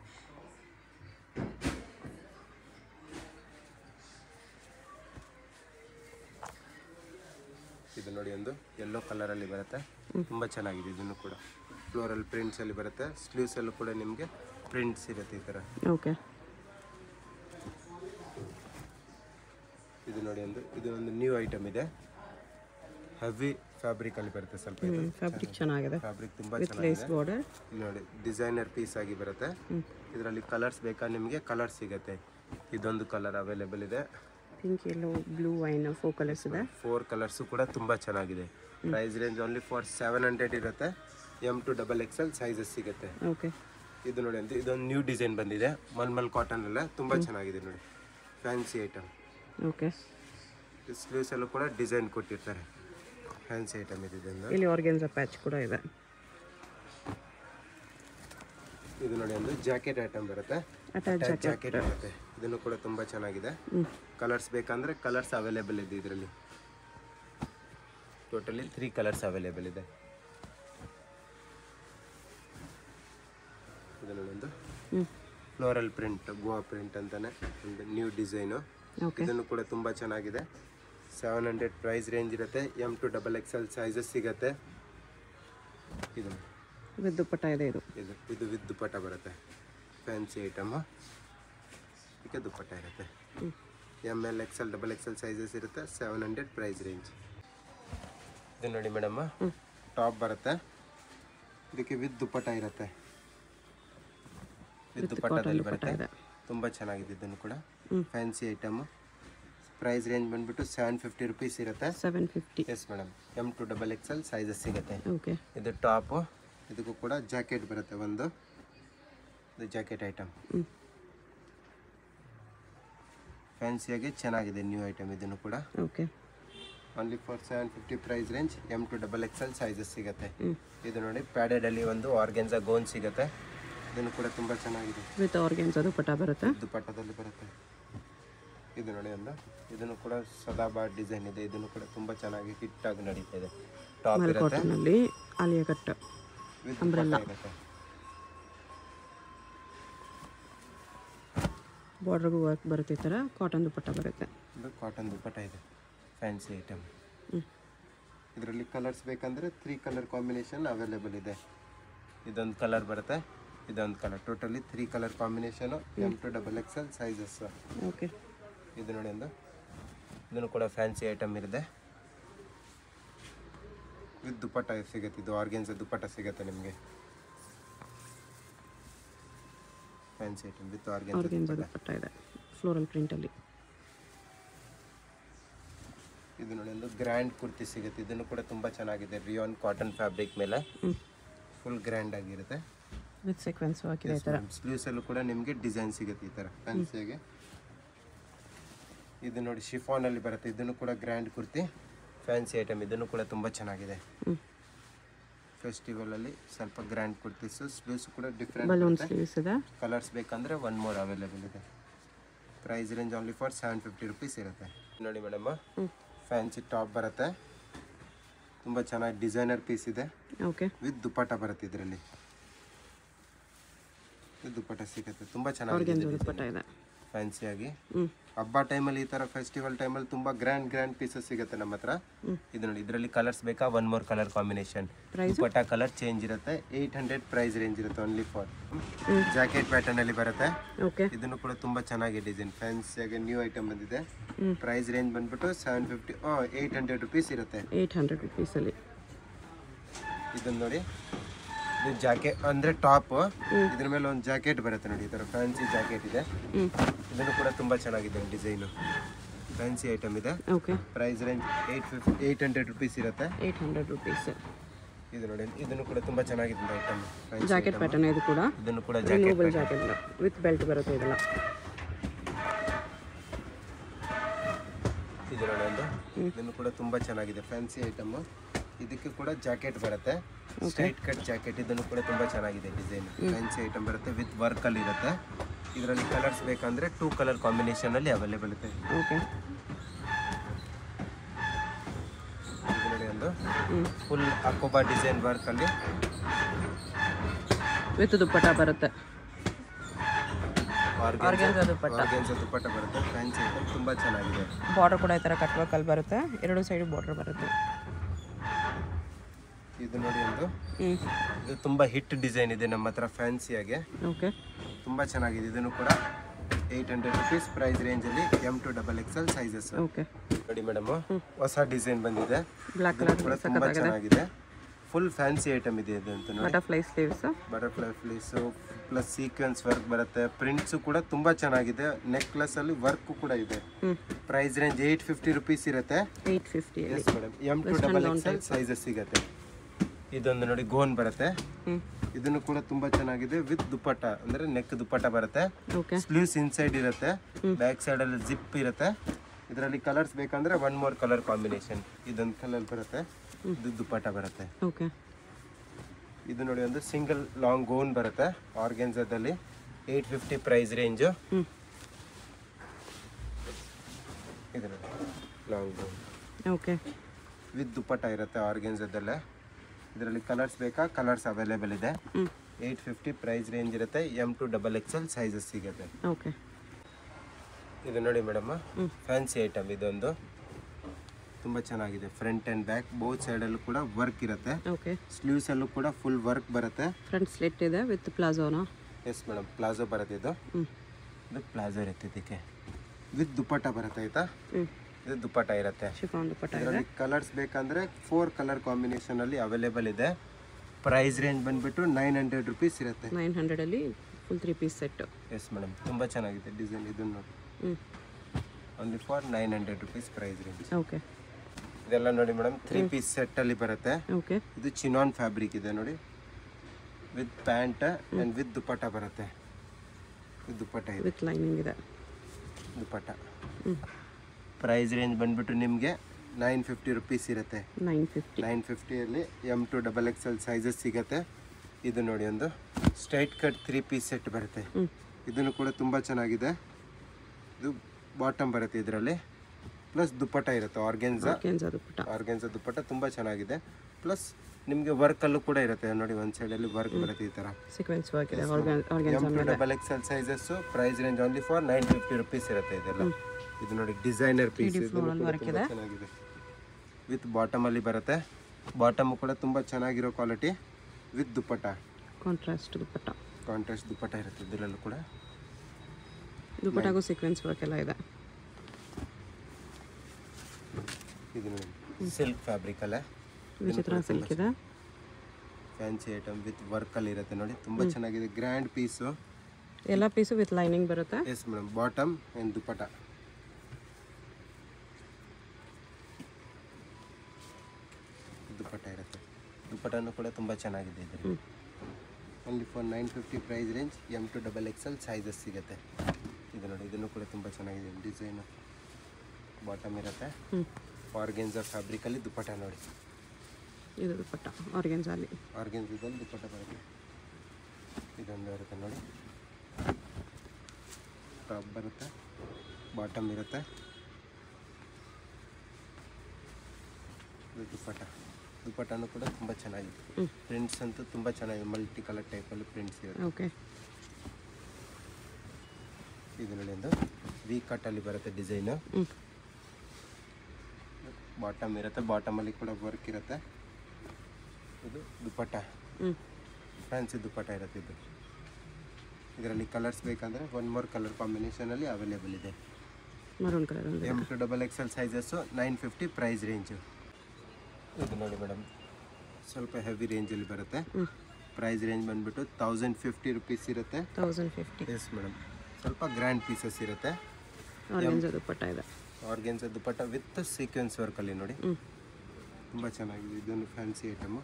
ಇದು ನೋಡಿ ಒಂದು ಯೆಲ್ಲೋ ಕಲರಲ್ಲಿ ಬರುತ್ತೆ ತುಂಬ ಚೆನ್ನಾಗಿದೆ ಇದನ್ನು ಕೂಡ ಫ್ಲೋರಲ್ ಪ್ರಿಂಟ್ಸಲ್ಲಿ ಬರುತ್ತೆ ಸ್ಲೀವ್ಸಲ್ಲೂ ಕೂಡ ನಿಮಗೆ ಪ್ರಿಂಟ್ಸ್ ಇರುತ್ತೆ ಈ ಥರ ಓಕೆ ಇದು ನೋಡಿ ಒಂದು ಇದು ಒಂದು ನ್ಯೂ ಐಟಮ್ ಇದೆ ಹೆವಿ ಫ್ಯಾಬ್ರಿಕಲ್ಲಿ ಬರುತ್ತೆ ಸ್ವಲ್ಪ ಇದು ಫ್ಯಾಬ್ರಿಕ್ ಚೆನ್ನಾಗಿದೆ ಫ್ಯಾಬ್ರಿಕ್ ತುಂಬ ವಿತ್ ಚೆನ್ನಾಗಿದೆ ಲೇಸ್ ಬಾರ್ಡರ್ ಇಲ್ಲಿ ನೋಡಿ ಡಿಸೈನರ್ ಪೀಸ್ ಆಗಿ ಬರುತ್ತೆ ಇದರಲ್ಲಿ ಕಲರ್ಸ್ ಬೇಕಾ ನಿಮಗೆ ಕಲರ್ ಸಿಗುತ್ತೆ ಇದೊಂದು ಕಲರ್ ಅವೈಲೇಬಲ್ ಇದೆ pink yellow blue wine four colours ಇದೆ ಫೋರ್ ಕಲರ್ಸು ಕೂಡ ತುಂಬ ಚೆನ್ನಾಗಿದೆ price range only for seven hundred ಇರುತ್ತೆ M to double XL sizes ಸಿಗುತ್ತೆ ಓಕೆ ಇದು ನೋಡಿ ಅಂತ ಇದೊಂದು ನ್ಯೂ ಡಿಸೈನ್ ಬಂದಿದೆ ಮಲ್ಮಲ್ ಕಾಟನ್ ಎಲ್ಲ ತುಂಬ ಚೆನ್ನಾಗಿದೆ ನೋಡಿ ಫ್ಯಾನ್ಸಿ ಐಟಮ್ ಓಕೆ ಸ್ಲೀವ್ಸ್ ಅಲ್ಲೂ ಕೂಡ ಡಿಸೈನ್ ಕೊಟ್ಟಿರ್ತಾರೆ ಫ್ಯಾನ್ಸಿ ಐಟಮ್ ಇದೆ ಇದೊಂದು ಇಲ್ಲಿ ಆರ್ಗೆನ್ಸ ಪ್ಯಾಚ್ ಕೂಡ ಇದೆ ಇದು ನೋಡಿ ಒಂದು ಜಾಕೆಟ್ ಐಟಮ್ ಬರುತ್ತೆ ಅಟ್ಯಾಚ್ ಜಾಕೆಟ್ ಬರುತ್ತೆ ಇದನ್ನು ಕೂಡ ತುಂಬಾ ಚೆನ್ನಾಗಿದೆ ಕಲರ್ಸ್ ಬೇಕಂದ್ರೆ ಕಲರ್ಸ್ ಅವೈಲೇಬಲ್ ಇದೆ ಇದರಲ್ಲಿ ಟೋಟಲಿ ತ್ರೀ ಕಲರ್ಸ್ ಅವೈಲೇಬಲ್ ಇದೆ ಇದು ನೋಡಿ ಒಂದು ಹ್ಞೂ ಫ್ಲೋರಲ್ ಪ್ರಿಂಟ್ ಗೋವಾ ಪ್ರಿಂಟ್ ಅಂತಾನೆ ಒಂದು ನ್ಯೂ ಡಿಸೈನು ಓಕೆ ಇದನ್ನು ಕೂಡ ತುಂಬ ಚೆನ್ನಾಗಿದೆ ಸೆವೆನ್ ಹಂಡ್ರೆಡ್ ಪ್ರೈಸ್ ರೇಂಜ್ ಇರುತ್ತೆ M to double X L sizes ಸಿಗುತ್ತೆ ಇದು ವಿತ್ ದುಪ್ಪಟ್ಟ ಇದೆ ಇದು ಇದು ಇದು ವಿತ್ ದುಪ್ಪಟ್ಟ ಬರುತ್ತೆ ಫ್ಯಾನ್ಸಿ ಐಟಮು ಇದಕ್ಕೆ ದುಪ್ಪಟ್ಟ ಇರುತ್ತೆ M L X L double X L sizes ಇರುತ್ತೆ ಸೆವೆನ್ ಹಂಡ್ರೆಡ್ ಪ್ರೈಸ್ ರೇಂಜ್ ಇದು ನೋಡಿ ಮೇಡಮ್ ಟಾಪ್ ಬರುತ್ತೆ ಇದಕ್ಕೆ ವಿತ್ ದುಪ್ಪಟ್ಟ ಇರುತ್ತೆ ವಿತ್ ದುಪ್ಪಟ್ಟದಲ್ಲಿ ಬರುತ್ತೆ ಇದೆ ತುಂಬ ಚೆನ್ನಾಗಿದೆ ಇದನ್ನು ಕೂಡ ಫ್ಯಾನ್ಸಿ ಐಟಮು ಪ್ರೈಸ್ ರೇಂಜ್ ಬಂದ್ಬಿಟ್ಟು ಸೆವೆನ್ ಫಿಫ್ಟಿ ರುಪೀಸ್ ಇರುತ್ತೆ seven fifty yes madam M to double X L sizes ಸಿಗುತ್ತೆ ಓಕೆ ಇದು ಟಾಪು ಇದಕ್ಕೂ ಕೂಡ ಜಾಕೆಟ್ ಬರುತ್ತೆ ಒಂದು ಇದು ಜಾಕೆಟ್ ಐಟಮ್ ಹ್ಞೂ ಫ್ಯಾನ್ಸಿಯಾಗಿ ಚೆನ್ನಾಗಿದೆ ನ್ಯೂ ಐಟಮ್ ಇದನ್ನು ಕೂಡ okay only for seven fifty price range M to double X L sizes ಸಿಗುತ್ತೆ ಹ್ಞೂ ಇದು ನೋಡಿ ಪ್ಯಾಡೆಡಲ್ಲಿ ಒಂದು ಆರ್ಗೆನ್ಸಾ ಗೋನ್ ಸಿಗುತ್ತೆ ಇದನ್ನು ಕೂಡ ತುಂಬ ಚೆನ್ನಾಗಿದೆ ವಿತ್ ಆರ್ಗೆನ್ಸ ದುಪ್ಪಟ್ಟ ಬರುತ್ತೆ ದುಪ್ಪಟ್ಟದಲ್ಲಿ ಬರುತ್ತೆ ಇದು ನೋಡಿ ಒಂದು ಇದನ್ನು ಕೂಡ ಸದಾಬಾರ್ ಡಿಸೈನ್ ಇದೆ ಇದನ್ನು ಕೂಡ ತುಂಬ ಚೆನ್ನಾಗಿ ಹಿಟ್ ಆಗಿ ನಡೀತಾ ಇದೆ ಟಾಪ್ ಮಲ್ ಇರುತ್ತೆ ಕಾಟನಲ್ಲಿ ಆಲಿಯಾ ಕಟ್ with ದುಪ್ಪಟ್ಟ ಇರುತ್ತೆ ಬಾರ್ಡ್ರಿಗೂ ವರ್ಕ್ ಬರುತ್ತೆ ಈ ಥರ ಕಾಟನ್ ದುಪ್ಪಟ್ಟ ಬರುತ್ತೆ ಇದು ಕಾಟನ್ ದುಪ್ಪಟ್ಟ ಇದೆ ಫ್ಯಾನ್ಸಿ ಐಟಮ್ ಹ್ಞೂ ಇದರಲ್ಲಿ ಕಲರ್ಸ್ ಬೇಕಂದ್ರೆ ತ್ರೀ ಕಲರ್ ಕಾಂಬಿನೇಷನ್ ಅವೈಲೇಬಲ್ ಇದೆ ಇದೊಂದು ಕಲರ್ ಬರುತ್ತೆ ಇದೊಂದು ಕಲರ್ ಟೋಟಲಿ ತ್ರೀ ಕಲರ್ ಕಾಂಬಿನೇಷನು M to double X L sizes okay ಇದು ನೋಡಿ ಒಂದು ಇದನ್ನು ಕೂಡ ಫ್ಯಾನ್ಸಿ ಐಟಮ್ ಇದೆ ವಿತ್ ದುಪ್ಪಟ್ಟ ಸಿಗುತ್ತೆ ಇದು ಆರ್ಗೆನ್ಸ್ ದುಪ್ಪಟ್ಟ ಸಿಗುತ್ತೆ ನಿಮಗೆ fancy item with organza organza dupatta ಇದೆ ಫ್ಲೋರಲ್ ಪ್ರಿಂಟಲ್ಲಿ ಇದು ನೋಡಿ ಒಂದು ಗ್ರ್ಯಾಂಡ್ ಕುರ್ತಿ ಸಿಗುತ್ತೆ ಇದನ್ನು ಕೂಡ ತುಂಬ ಚೆನ್ನಾಗಿದೆ ರಿಯಾನ್ ಕಾಟನ್ ಫ್ಯಾಬ್ರಿಕ್ ಮೇಲೆ ಹ್ಞೂ ಫುಲ್ ಗ್ರ್ಯಾಂಡ್ ಆಗಿರುತ್ತೆ ವಿತ್ ಸೀಕ್ವೆನ್ಸ್ ಹಾಕಿದೆ ಈ ಥರ ಸ್ಲೀವ್ಸ್ ಅಲ್ಲೂ ಕೂಡ ನಿಮಗೆ ಡಿಸೈನ್ ಸಿಗುತ್ತೆ ಈ ಥರ ಫ್ಯಾನ್ಸಿಯಾಗಿ ಇದು ನೋಡಿ ಶಿಫಾನ್ ಅಲ್ಲಿ ಬರುತ್ತೆ ಇದನ್ನು ಕೂಡ ಗ್ರ್ಯಾಂಡ್ ಕುರ್ತಿ ಫ್ಯಾನ್ಸಿ ಐಟಮ್ ಇದನ್ನು ಕೂಡ ತುಂಬ ಚೆನ್ನಾಗಿದೆ ಹ್ಞೂ ಫೆಸ್ಟಿವಲ್ ಅಲ್ಲಿ ಸ್ವಲ್ಪ ಗ್ರ್ಯಾಂಡ್ ಕುರ್ತೀಸು ಸ್ಲೀವ್ಸ್ ಕೂಡ ಬಲೂನ್ ಡಿಫ್ರೆಂಟ್ ಸ್ಲೀವ್ಸ್ ಇದೆ ಕಲರ್ಸ್ ಬೇಕಂದ್ರೆ ಒನ್ ಮೋರ್ ಅವೈಲೇಬಲ್ ಇದೆ price range only for seven fifty rupees ಇರುತ್ತೆ ನೋಡಿ ಮೇಡಮ್ ಹ್ಞೂ ಫ್ಯಾನ್ಸಿ ಟಾಪ್ ಬರುತ್ತೆ ತುಂಬ ಚೆನ್ನಾಗಿ ಡಿಸೈನರ್ ಪೀಸ್ ಇದೆ ಓಕೆ ವಿತ್ ದುಪ್ಪಟ್ಟ ಬರುತ್ತೆ ಇದರಲ್ಲಿ ದುಪ್ಪಟ್ಟ ಸಿಗುತ್ತೆ ತುಂಬ ಚೆನ್ನಾಗಿದೆ ಆರ್ಗೆನ್ಸ ದುಪ್ಪಟ್ಟ ಇದೆ ಫ್ಯಾನ್ಸಿಯಾಗಿ ಹ್ಞೂ ಹಬ್ಬ ಟೈಮಲ್ಲಿ ಈ ಥರ ಫೆಸ್ಟಿವಲ್ ಟೈಮಲ್ಲಿ ತುಂಬ ಗ್ರ್ಯಾಂಡ್ ಗ್ರ್ಯಾಂಡ್ ಪೀಸಸ್ ಸಿಗುತ್ತೆ ನಮ್ಮ ಹತ್ರ ಇದು ನೋಡಿ ಇದರಲ್ಲಿ ಕಲರ್ಸ್ ಬೇಕಾ one more colour combination Price? Dupatta colour change ಇರುತ್ತೆ ಏಯ್ಟ್ ಹಂಡ್ರೆಡ್ ಪ್ರೈಸ್ ರೇಂಜ್ ಇರುತ್ತೆ ಓನ್ಲಿ ಫಾರ್ ಜಾಕೆಟ್ ಪ್ಯಾಟರ್ನ್ ಅಲ್ಲಿ ಬರುತ್ತೆ ಓಕೆ ಇದನ್ನು ಕೂಡ ತುಂಬ ಚೆನ್ನಾಗಿ ಡಿಸೈನ್ ಫ್ಯಾನ್ಸಿಯಾಗಿ ನ್ಯೂ ಐಟಮ್ ಬಂದಿದೆ ಹ್ಮ್. ಪ್ರೈಸ್ ರೇಂಜ್ ಬಂದ್ಬಿಟ್ಟು seven fifty eight hundred rupees ಇರುತ್ತೆ ಏಯ್ಟ್ ಹಂಡ್ರೆಡ್ ರುಪೀಸಲ್ಲಿ ಇದನ್ನ ನೋಡಿ ಇದು ಜಾಕೆಟ್ ಅಂದ್ರೆ ಟಾಪ್ ಇದ್ರ ಮೇಲೆ ಒಂದು ಜಾಕೆಟ್ ಬರುತ್ತೆ ನೋಡಿ ಈ ಥರ ಫ್ಯಾನ್ಸಿ ಜಾಕೆಟ್ ಇದೆ ಹ್ಞೂ ಇದನ್ನು ಕೂಡ ತುಂಬ ಚೆನ್ನಾಗಿದೆ ಡಿಸೈನು ಫ್ಯಾನ್ಸಿ ಐಟಮ್ ಇದೆ okay price range eight fifty eight hundred rupees ಇರುತ್ತೆ ಏಯ್ಟ್ ಹಂಡ್ರೆಡ್ ರುಪೀಸ್ ಇದು ನೋಡಿ ಇದನ್ನು ಕೂಡ ತುಂಬ ಚೆನ್ನಾಗಿದೆ ಐಟಮ್ ಜಾಕೆಟ್ ಪ್ಯಾಟರ್ನ್ ಇದು ಕೂಡ ಇದನ್ನು ಕೂಡ jacket removable jacket with belt ಬರುತ್ತೆ ಇದೆಲ್ಲ ಇದು ನೋಡಿ ಒಂದು ಇದನ್ನು ಕೂಡ ತುಂಬ ಚೆನ್ನಾಗಿದೆ ಫ್ಯಾನ್ಸಿ ಐಟಮ್ ಇದಕ್ಕೆ ಕೂಡ ಜಾಕೆಟ್ ಬರುತ್ತೆ ಸ್ಟ್ರೈಟ್ ಕಟ್ ಜಾಕೆಟ್ ಇದನ್ನು ಕೂಡ ತುಂಬ ಚೆನ್ನಾಗಿದೆ ಡಿಸೈನ್ ಫ್ಯಾನ್ಸಿ ಐಟಮ್ ಬರುತ್ತೆ ವಿತ್ ವರ್ಕ್ ಅಲ್ಲಿ ಇರುತ್ತೆ ಇದರಲ್ಲಿ ಕಲರ್ಸ್ ಬೇಕಂದ್ರೆ ಟೂ ಕಲರ್ ಕಾಂಬಿನೇಷನ್ ಅಲ್ಲಿ ಅವೈಲೇಬಲ್ ಇದೆ ಓಕೆ ಇದು ನೋಡಿ ಒಂದು ಹ್ಞೂ ಫುಲ್ ಅಕೋಬಾ ಡಿಸೈನ್ ವರ್ಕ್ ಅಲ್ಲಿ ವಿತ್ ದುಪ್ಪಟ್ಟ ಬರುತ್ತೆ Organza ದುಪ್ಪಟ್ಟ. ಆರ್ಗೆನ್ಸ ದುಪ್ಪಟ್ಟ ಬರುತ್ತೆ ಫ್ಯಾನ್ಸಿ ಐಟಮ್ ತುಂಬ ಚೆನ್ನಾಗಿದೆ ಬಾರ್ಡರ್ ಕೂಡ ಈ ಥರ ಕಟ್ ವರ್ಕಲ್ಲಿ ಬರುತ್ತೆ ಎರಡು ಸೈಡ್ ಬಾರ್ಡರ್ ಬರುತ್ತೆ ಇದು ನೋಡಿ ಒಂದು ಹ್ಞೂ ಇದು ತುಂಬ ಹಿಟ್ ಡಿಸೈನ್ ಇದೆ ನಮ್ಮ ಹತ್ರ ಫ್ಯಾನ್ಸಿಯಾಗೆ ಓಕೆ ತುಂಬ ಚೆನ್ನಾಗಿದೆ ಇದನ್ನು ಕೂಡ ಏಯ್ಟ್ ಹಂಡ್ರೆಡ್ ರುಪೀಸ್ ಪ್ರೈಸ್ ರೇಂಜಲ್ಲಿ M to double X L sizes okay ನೋಡಿ ಮೇಡಮ್ ಹೊಸ ಡಿಸೈನ್ ಬಂದಿದೆ ಬ್ಲ್ಯಾಕ್ ಇದನ್ನು ಕಲರ್ ಕೂಡ ತುಂಬ ಚೆನ್ನಾಗಿದೆ ಫುಲ್ ಫ್ಯಾನ್ಸಿ ಐಟಮ್ ಇದೆ ಇದು ಅಂತ ನೋಡಿ butterfly sleeves butterfly fleece plus sequins work ಬರುತ್ತೆ ಪ್ರಿಂಟ್ಸು ಕೂಡ ತುಂಬ ಚೆನ್ನಾಗಿದೆ ನೆಕ್ಲೆಸ್ ಅಲ್ಲಿ ವರ್ಕ್ ಕೂಡ ಇದೆ ಹ್ಞೂ price range eight fifty rupees ಇರುತ್ತೆ eight fifty yes madam M to double X L sizes ಸಿಗುತ್ತೆ ಇದೊಂದು ನೋಡಿ ಗೋನ್ ಬರುತ್ತೆ ಹ್ಞೂ ಇದನ್ನು ಕೂಡ ತುಂಬಾ ಚೆನ್ನಾಗಿದೆ ವಿತ್ ದುಪ್ಪಟ್ಟ ಅಂದ್ರೆ ನೆಕ್ ದುಪ್ಪಟ್ಟ ಬರುತ್ತೆ ಓಕೆ ಸ್ಲೀವ್ಸ್ ಇನ್ಸೈಡ್ ಇರುತ್ತೆ ಬ್ಯಾಕ್ ಸೈಡ್ ಅಲ್ಲಿ ಜಿಪ್ ಇರುತ್ತೆ ಇದರಲ್ಲಿ ಕಲರ್ಸ್ ಬೇಕಂದ್ರೆ ಒನ್ ಮೋರ್ ಕಲರ್ ಕಾಂಬಿನೇಷನ್ ಇದೊಂದು ಕಲರ್ ಬರುತ್ತೆ ಇದು ದುಪ್ಪಟ್ಟ ಬರುತ್ತೆ ಓಕೆ ಇದು ನೋಡಿ ಒಂದು ಸಿಂಗಲ್ ಲಾಂಗ್ ಗೌನ್ ಬರುತ್ತೆ ಆರ್ಗೆನ್ಸದಲ್ಲಿ ಏಯ್ಟ್ ಫಿಫ್ಟಿ ಪ್ರೈಸ್ ರೇಂಜು ಹ್ಞೂ ಇದು ನೋಡಿ long gown okay with dupatta ಇರುತ್ತೆ ಆರ್ಗೆನ್ಸದಲ್ಲೇ ಇದರಲ್ಲಿ ಕಲರ್ಸ್ ಬೇಕಾ ಕಲರ್ಸ್ ಅವೈಲೇಬಲ್ ಇದೆ ಹ್ಞೂ ಏಯ್ಟ್ ಫಿಫ್ಟಿ ಪ್ರೈಸ್ ರೇಂಜ್ ಇರುತ್ತೆ M to double XL sizes ಸಿಗುತ್ತೆ ಓಕೆ ಇದು ನೋಡಿ ಮೇಡಮ್ ಹ್ಮ್. ಫ್ಯಾನ್ಸಿ ಐಟಮ್ ಇದೊಂದು ತುಂಬ ಚೆನ್ನಾಗಿದೆ ಫ್ರಂಟ್ ಆ್ಯಂಡ್ ಬ್ಯಾಕ್ ಬೋತ್ ಸೈಡಲ್ಲೂ ಕೂಡ ವರ್ಕ್ ಇರುತ್ತೆ ಓಕೆ ಸ್ಲೀವ್ಸಲ್ಲೂ ಕೂಡ ಫುಲ್ ವರ್ಕ್ ಬರುತ್ತೆ ಫ್ರಂಟ್ ಸ್ಲಿಟ್ ಇದೆ ವಿತ್ ಪ್ಲಾಜೋನಾ ಎಸ್ ಮೇಡಮ್ ಪ್ಲಾಜೋ ಬರುತ್ತೆ ಇದು ಹ್ಞೂ ಇದು ಪ್ಲಾಜೋ ಇರುತ್ತೆ ಇದಕ್ಕೆ ವಿತ್ ದುಪ್ಪಟ್ಟ ಬರುತ್ತೆ ಆಯ್ತಾ ಹ್ಞೂ ಇದು ದುಪ್ಪಟ್ಟ ಇರುತ್ತೆ ಶಿಫಾನ್ ದುಪ್ಪಟ್ಟ ಇದೆ ಇದರಲ್ಲಿ ಕಲರ್ಸ್ ಬೇಕಂದ್ರೆ ಫೋರ್ ಕಲರ್ ಕಾಂಬಿನೇಷನ್ ಅಲ್ಲಿ ಅವೈಲೇಬಲ್ ಇದೆ ಪ್ರೈಸ್ ರೇಂಜ್ ಬಂದ್ಬಿಟ್ಟು ನೈನ್ ಹಂಡ್ರೆಡ್ ರುಪೀಸ್ ಇರುತ್ತೆ ನೈನ್ ಹಂಡ್ರೆಡಲ್ಲಿ full three piece set yes madam ತುಂಬ ಚೆನ್ನಾಗಿದೆ ಡಿಸೈನ್ ಇದನ್ನು ನೋಡಿ ಹ್ಞೂ only for nine hundred rupees price range okay ಇದೆಲ್ಲ ನೋಡಿ ಮೇಡಮ್ ತ್ರೀ ಪೀಸ್ ಸೆಟ್ ಅಲ್ಲಿ ಬರುತ್ತೆ ಓಕೆ ಇದು ಚಿನಾನ್ ಫ್ಯಾಬ್ರಿಕ್ ಇದೆ ನೋಡಿ with pant and with dupatta ಬರುತ್ತೆ ವಿತ್ ದುಪ್ಪಟ್ಟ ಇದೆ ವಿತ್ ಲೈನಿಂಗ್ ಇದೆ ದುಪ್ಪಟ್ಟ ಹ್ಞೂ ಪ್ರೈಸ್ ರೇಂಜ್ ಬಂದ್ಬಿಟ್ಟು ನಿಮಗೆ ನೈನ್ ಫಿಫ್ಟಿ ರುಪೀಸ್ ಇರುತ್ತೆ ನೈನ್ ಫಿಫ್ಟಿ ನೈನ್ ಫಿಫ್ಟಿಯಲ್ಲಿ M to double X L sizes ಸಿಗುತ್ತೆ ಇದು ನೋಡಿ ಒಂದು straight cut three piece set ಬರುತ್ತೆ ಹ್ಞೂ ಇದನ್ನು ಕೂಡ ತುಂಬ ಚೆನ್ನಾಗಿದೆ ಇದು ಬಾಟಮ್ ಬರುತ್ತೆ ಇದರಲ್ಲಿ ಪ್ಲಸ್ ದುಪ್ಪಟ್ಟ ಇರುತ್ತೆ ಆರ್ಗೆನ್ಸಾ ಕೆಂಜ ದುಪ್ಪಟ್ಟ ಆರ್ಗೆನ್ಸಾ ದುಪ್ಪಟ್ಟ ತುಂಬ ಚೆನ್ನಾಗಿದೆ ಪ್ಲಸ್ ನಿಮಗೆ ವರ್ಕಲ್ಲೂ ಕೂಡ ಇರುತ್ತೆ ನೋಡಿ ಒಂದು ಸೈಡಲ್ಲಿ ವರ್ಕ್ ಬರುತ್ತೆ ಈ ಥರ ಸೀಕ್ವೆನ್ಸ್ ವರ್ಕ್ ಇದೆ ಆರ್ಗನ್ organza M to double X L sizes price range only for nine fifty rupees ಇರುತ್ತೆ ಇದೆಲ್ಲ ಇದು ನೋಡಿ ಡಿಸೈನರ್ ಪೀಸ್ ಚೆನ್ನಾಗಿದೆ ವಿತ್ ಬಾಟಮಲ್ಲಿ ಬರುತ್ತೆ ಬಾಟಮ್ ಕೂಡ ತುಂಬ ಚೆನ್ನಾಗಿರೋ quality with dupatta contrast dupatta contrast dupatta ಇರುತ್ತೆ ಇದರಲ್ಲೂ ಕೂಡ ದುಪ್ಪಟ್ಟಾಗೂ ಸೀಕ್ವೆನ್ಸ್ ವರ್ಕ್ ಎಲ್ಲ ಇದೆ ಇದು ನೋಡಿ ಸಿಲ್ಕ್ ಫ್ಯಾಬ್ರಿಕ್ ಅಲ್ಲೇ ವಿಚಿತ್ರ ಸಿಲ್ಕ್ ಇದೆ ಫ್ಯಾನ್ಸಿ ಐಟಮ್ ವಿತ್ ವರ್ಕಲ್ಲಿ ಇರುತ್ತೆ ನೋಡಿ ತುಂಬ ಚೆನ್ನಾಗಿದೆ ಗ್ರ್ಯಾಂಡ್ ಪೀಸು ಎಲ್ಲ ಪೀಸು ವಿತ್ ಲೈನಿಂಗ್ ಬರುತ್ತೆ yes madam bottom and dupatta dupatta ಇರುತ್ತೆ ದುಪ್ಪಟ್ಟನೂ ಕೂಡ ತುಂಬ ಚೆನ್ನಾಗಿದೆ ಇದರಲ್ಲಿ only for nine fifty price range M to double XL sizes ಸಿಗುತ್ತೆ ಇದು ನೋಡಿ ಇದನ್ನು ಕೂಡ ತುಂಬ ಚೆನ್ನಾಗಿದೆ ಡಿಸೈನು ಬಾಟಮ್ ಇರುತ್ತೆ ಹ್ಞೂ ಆರ್ಗೆನ್ಸಾ ಫ್ಯಾಬ್ರಿಕಲ್ಲಿ ದುಪ್ಪಟ್ಟ ನೋಡಿ ಇದು ದುಪ್ಪಟ್ಟ ಆರ್ಗೆನ್ಸಲ್ಲಿ ಆರ್ಗೆನ್ಸದಲ್ಲಿ ದುಪ್ಪಟ್ಟ ಬರುತ್ತೆ ಇದೊಂದು ಇರುತ್ತೆ ನೋಡಿ ಟಾಪ್ ಬರುತ್ತೆ ಬಾಟಮ್ ಇರುತ್ತೆ ಇದು ದುಪ್ಪಟ್ಟ ದುಪ್ಪಟ್ಟನೂ ಕೂಡ ತುಂಬ ಚೆನ್ನಾಗಿದೆ ಹ್ಞೂ ಪ್ರಿಂಟ್ಸ್ ಅಂತೂ ತುಂಬ ಚೆನ್ನಾಗಿದೆ ಮಲ್ಟಿ ಕಲರ್ ಟೈಪಲ್ಲಿ ಪ್ರಿಂಟ್ಸ್ ಇರುತ್ತೆ ಓಕೆ ಇದು ನೋಡಿ ಒಂದು ವಿ ಕಟ್ಟಲ್ಲಿ ಬರುತ್ತೆ ಡಿಸೈನು ಹ್ಞೂ ಬಾಟಮ್ ಇರುತ್ತೆ ಬಾಟಮಲ್ಲಿ ಕೂಡ ವರ್ಕ್ ಇರುತ್ತೆ ಇದು ದುಪ್ಪಟ್ಟ ಹ್ಞೂ ಫ್ಯಾನ್ಸಿ ದುಪ್ಪಟ್ಟ ಇರುತ್ತೆ ಇದು ಇದರಲ್ಲಿ ಕಲರ್ಸ್ ಬೇಕಂದರೆ ಒನ್ ಮೋರ್ ಕಲರ್ ಕಾಂಬಿನೇಷನಲ್ಲಿ ಅವೈಲೇಬಲ್ ಇದೆ ಮರೂನ್ ಕಲರ್ ಒಂದು M to double XL sizes nine fifty price range ಇದು ನೋಡಿ ಮೇಡಮ್ ಸ್ವಲ್ಪ ಹೆವಿ ರೇಂಜಲ್ಲಿ ಬರುತ್ತೆ ಹ್ಞೂ ಪ್ರೈಸ್ ರೇಂಜ್ ಬಂದ್ಬಿಟ್ಟು ತೌಸಂಡ್ ಫಿಫ್ಟಿ ರುಪೀಸ್ ಇರುತ್ತೆ ತೌಸಂಡ್ ಫಿಫ್ಟಿ ಎಸ್ ಮೇಡಮ್ ಸ್ವಲ್ಪ ಗ್ರ್ಯಾಂಡ್ ಪೀಸಸ್ ಇರುತ್ತೆ ಆರ್ಗೆನ್ಸ ದುಪ್ಪಟ್ಟ ಇದೆ ಆರ್ಗೆನ್ಸ್ ದುಪ್ಪಟ್ಟ ವಿತ್ ಸೀಕ್ವೆನ್ಸ್ ವರ್ಕಲ್ಲಿ ನೋಡಿ ಹ್ಞೂ ತುಂಬ ಚೆನ್ನಾಗಿದೆ ಇದೊಂದು fancy item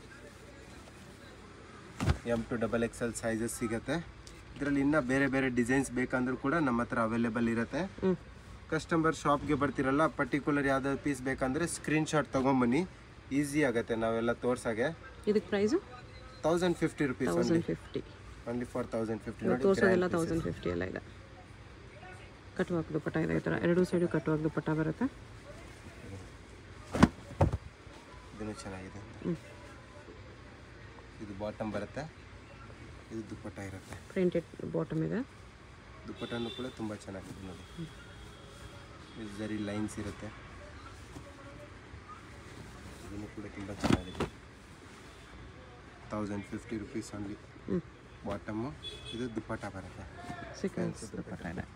M to double XL sizes ಸಿಗುತ್ತೆ ಇದರಲ್ಲಿ ಇನ್ನೂ ಬೇರೆ ಬೇರೆ ಡಿಸೈನ್ಸ್ ಬೇಕಂದ್ರೂ ಕೂಡ ನಮ್ಮ ಹತ್ರ ಅವೈಲೇಬಲ್ ಇರುತ್ತೆ ಹ್ಞೂ ಕಸ್ಟಮರ್ ಶಾಪ್ಗೆ ಬರ್ತಿರಲ್ಲ ಪರ್ಟಿಕ್ಯುಲರ್ ಯಾವ್ದಾದ್ರು ಪೀಸ್ ಬೇಕಂದರೆ ಸ್ಕ್ರೀನ್ಶಾಟ್ ತೊಗೊಂಬನ್ನಿ ಈಸಿ ಆಗುತ್ತೆ ನಾವೆಲ್ಲ ತೋರ್ಸಾಗೆ ಇದಕ್ಕೆ price thousand fifty rupees only thousand fifty only for thousand fifty ನೋಡಿ ತೋರಿಸೋದೆಲ್ಲ ತೌಸಂಡ್ ಫಿಫ್ಟಿ ಎಲ್ಲ ಇದೆ ಕಟ್ಟುವಾಗ ದುಪ್ಪಟ್ಟ ಇದೆ ಈ ಥರ ಎರಡೂ ಸೈಡು ಕಟ್ಟುವಾಗ ದುಪ್ಪಟ್ಟ ಬರುತ್ತೆ ಇದನ್ನು ಚೆನ್ನಾಗಿದೆ ಹ್ಞೂ ಇದು ಬಾಟಮ್ ಬರುತ್ತೆ ಇದು ದುಪ್ಪಟ್ಟ ಇರುತ್ತೆ ಪ್ರಿಂಟೆಡ್ ಬಾಟಮ್ ಇದೆ ದುಪ್ಪಟ್ಟನೂ ಕೂಡ ತುಂಬ ಚೆನ್ನಾಗಿದೆ ನೋಡಿ ಇದು ಜರಿ ಲೈನ್ಸ್ ಇರುತ್ತೆ ಇದನ್ನು ಕೂಡ ತುಂಬ ಚೆನ್ನಾಗಿದೆ ತೌಸಂಡ್ ಫಿಫ್ಟಿ ರುಪೀಸ್ ಓನ್ಲಿ ಹ್ಞೂ ಬಾಟಮು ಇದು ದುಪ್ಪಟ್ಟ ಬರುತ್ತೆ ಸೀಕ್ವೆನ್ಸ್ ದುಪ್ಪಟ್ಟ ಇದೆ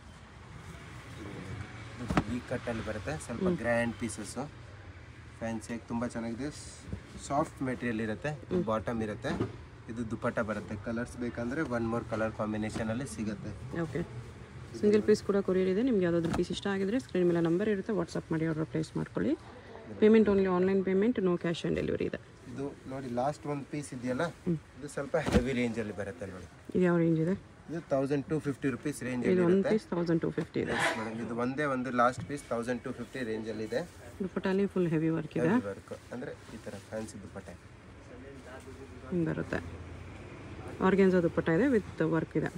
ಇದು ಈ ಕಟ್ಟಲ್ಲಿ ಬರುತ್ತೆ ಸ್ವಲ್ಪ ಗ್ರ್ಯಾಂಡ್ ಪೀಸಸ್ಸು ಫ್ಯಾನ್ಸಿಯಾಗಿ ತುಂಬ ಚೆನ್ನಾಗಿದೆ ಸಾಫ್ಟ್ ಮೆಟೀರಿಯಲ್ ಇರುತ್ತೆ ಬಾಟಮ್ ಇರುತ್ತೆ ಇದು ದುಪ್ಪಟ್ಟ ಬರುತ್ತೆ ಕಲರ್ಸ್ ಬೇಕಂದರೆ ಒನ್ ಮೋರ್ ಕಲರ್ ಕಾಂಬಿನೇಷನಲ್ಲಿ ಸಿಗುತ್ತೆ ಓಕೆ ಸಿಂಗಲ್ ಪೀಸ್ ಕೂಡ ಕೊರಿಯರ್ ಇದೆ ನಿಮ್ಗೆ ಯಾವುದಾದ್ರೂ ಪೀಸ್ ಇಷ್ಟ ಆಗಿದ್ರೆ ಸ್ಕ್ರೀನ್ ಮೇಲೆ ನಂಬರ್ ಇರುತ್ತೆ ವಾಟ್ಸಪ್ ಮಾಡಿ ಆರ್ಡರ್ ಪ್ಲೇಸ್ ಮಾಡ್ಕೊಳ್ಳಿ payment only online payment no cash on delivery ಇದೆ ಇದು ನೋಡಿ ಲಾಸ್ಟ್ ಒಂದು ಪೀಸ್ ಇದೆಯಲ್ಲ ಇದು ಸ್ವಲ್ಪ ಹೆವಿ ರೇಂಜಲ್ಲಿ ಬರುತ್ತೆ ನೋಡಿ ಇದು ಯಾವ ರೇಂಜ್ ಇದೆ ಇದು thousand two fifty rupees range ಇದು ಅಲ್ಲಿ ಒಂದು ಇರುತ್ತೆ ಪೀಸ್ ತೌಸಂಡ್ ಟು ಫಿಫ್ಟಿ ಇದೆ ಮೇಡಮ್ ಇದು ಒಂದೇ ಒಂದು last piece thousand two fifty range ಅಲ್ಲಿ ಇದೆ ದುಪ್ಪಟ್ಟಲ್ಲಿ ಫುಲ್ ಹೆವಿ ವರ್ಕ್ ಇದೆ ವರ್ಕ್ ಅಂದ್ರೆ ಈ ತರ ಫ್ಯಾನ್ಸಿ ದುಪ್ಪಟ್ಟೆ ಹಿಂಗೆ ಬರುತ್ತೆ ಆರ್ಗ್ಯಾನ್ಸ ದುಪ್ಪಟ್ಟ ಇದೆ ವಿತ್ ವರ್ಕ್ ಇದೆ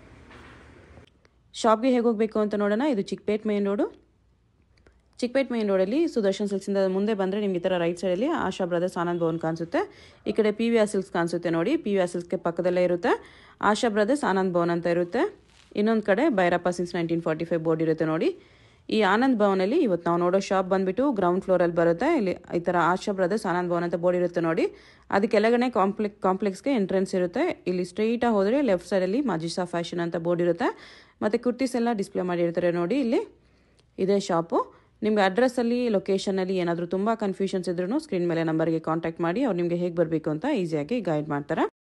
ಶಾಪ್ಗೆ ಹೇಗೆ ಹೋಗಬೇಕು ಅಂತ ನೋಡೋಣ ಇದು Chickpet main road Chickpet main ರೋಡಲ್ಲಿ ಸುದರ್ಶನ್ ಸಿಲ್ಕ್ಸಿಂದ ಮುಂದೆ ಬಂದರೆ ನಿಮ್ಗೆ ಈ ಥರ ರೈಟ್ ಸೈಡಲ್ಲಿ ಆಶಾ ಬ್ರದರ್ಸ್ ಆನಂದ್ ಭವನ್ ಕಾಣಿಸುತ್ತೆ ಈ ಕಡೆ ಪಿ ವಿ ಆರ್ ಸಿಲ್ಕ್ಸ್ ಕಾಣಿಸುತ್ತೆ ನೋಡಿ ಪಿ ವಿ ಆರ್ ಸಿಲ್ಕ್ಸ್ಗೆ ಪಕ್ಕದಲ್ಲೇ ಇರುತ್ತೆ ಆಶಾ ಬ್ರದರ್ಸ್ ಆನಂದ್ ಭವನ್ ಅಂತ ಇರುತ್ತೆ ಇನ್ನೊಂದು ಕಡೆ Bhyrappa since nineteen forty five board ಇರುತ್ತೆ ನೋಡಿ ಈ ಆನಂದ್ ಭವನಲ್ಲಿ ಇವತ್ತು ನಾವು ನೋಡೋ ಶಾಪ್ ಬಂದ್ಬಿಟ್ಟು ಗ್ರೌಂಡ್ ಫ್ಲೋರಲ್ಲಿ ಬರುತ್ತೆ ಇಲ್ಲಿ ಈ ಥರ ಆಶಾ ಬ್ರದರ್ಸ್ ಆನಂದ್ ಭವನ್ ಅಂತ ಬೋರ್ಡ್ ಇರುತ್ತೆ ನೋಡಿ ಅದು ಕೆಳಗಡೆ ಕಾಂಪ್ಲೆಕ್ ಕಾಂಪ್ಲೆಕ್ಸ್ಗೆ ಎಂಟ್ರೆನ್ಸ್ ಇರುತ್ತೆ ಇಲ್ಲಿ ಸ್ಟ್ರೈಟಾಗಿ ಹೋದರೆ ಲೆಫ್ಟ್ ಸೈಡಲ್ಲಿ ಮಾಜಿಸಾ ಫ್ಯಾಷನ್ ಅಂತ ಬೋರ್ಡ್ ಇರುತ್ತೆ ಮತ್ತು ಕುರ್ತೀಸ್ ಎಲ್ಲ ಡಿಸ್ಪ್ಲೇ ಮಾಡಿರ್ತಾರೆ ನೋಡಿ ಇಲ್ಲಿ ಇದೇ ಶಾಪು ನಿಮ್ಗೆ ಅಡ್ರೆಸ್ಸಲ್ಲಿ ಲೊಕೇಶನಲ್ಲಿ ಏನಾದರೂ ತುಂಬ ಕನ್ಫ್ಯೂಷನ್ಸ್ ಇದ್ರೂ ಸ್ಕ್ರೀನ್ ಮೇಲೆ ನಂಬರ್ಗೆ ಕಾಂಟ್ಯಾಕ್ಟ್ ಮಾಡಿ ಅವ್ರು ನಿಮಗೆ ಹೇಗೆ ಬರಬೇಕು ಅಂತ ಈಸಿಯಾಗಿ ಗೈಡ್ ಮಾಡ್ತಾರೆ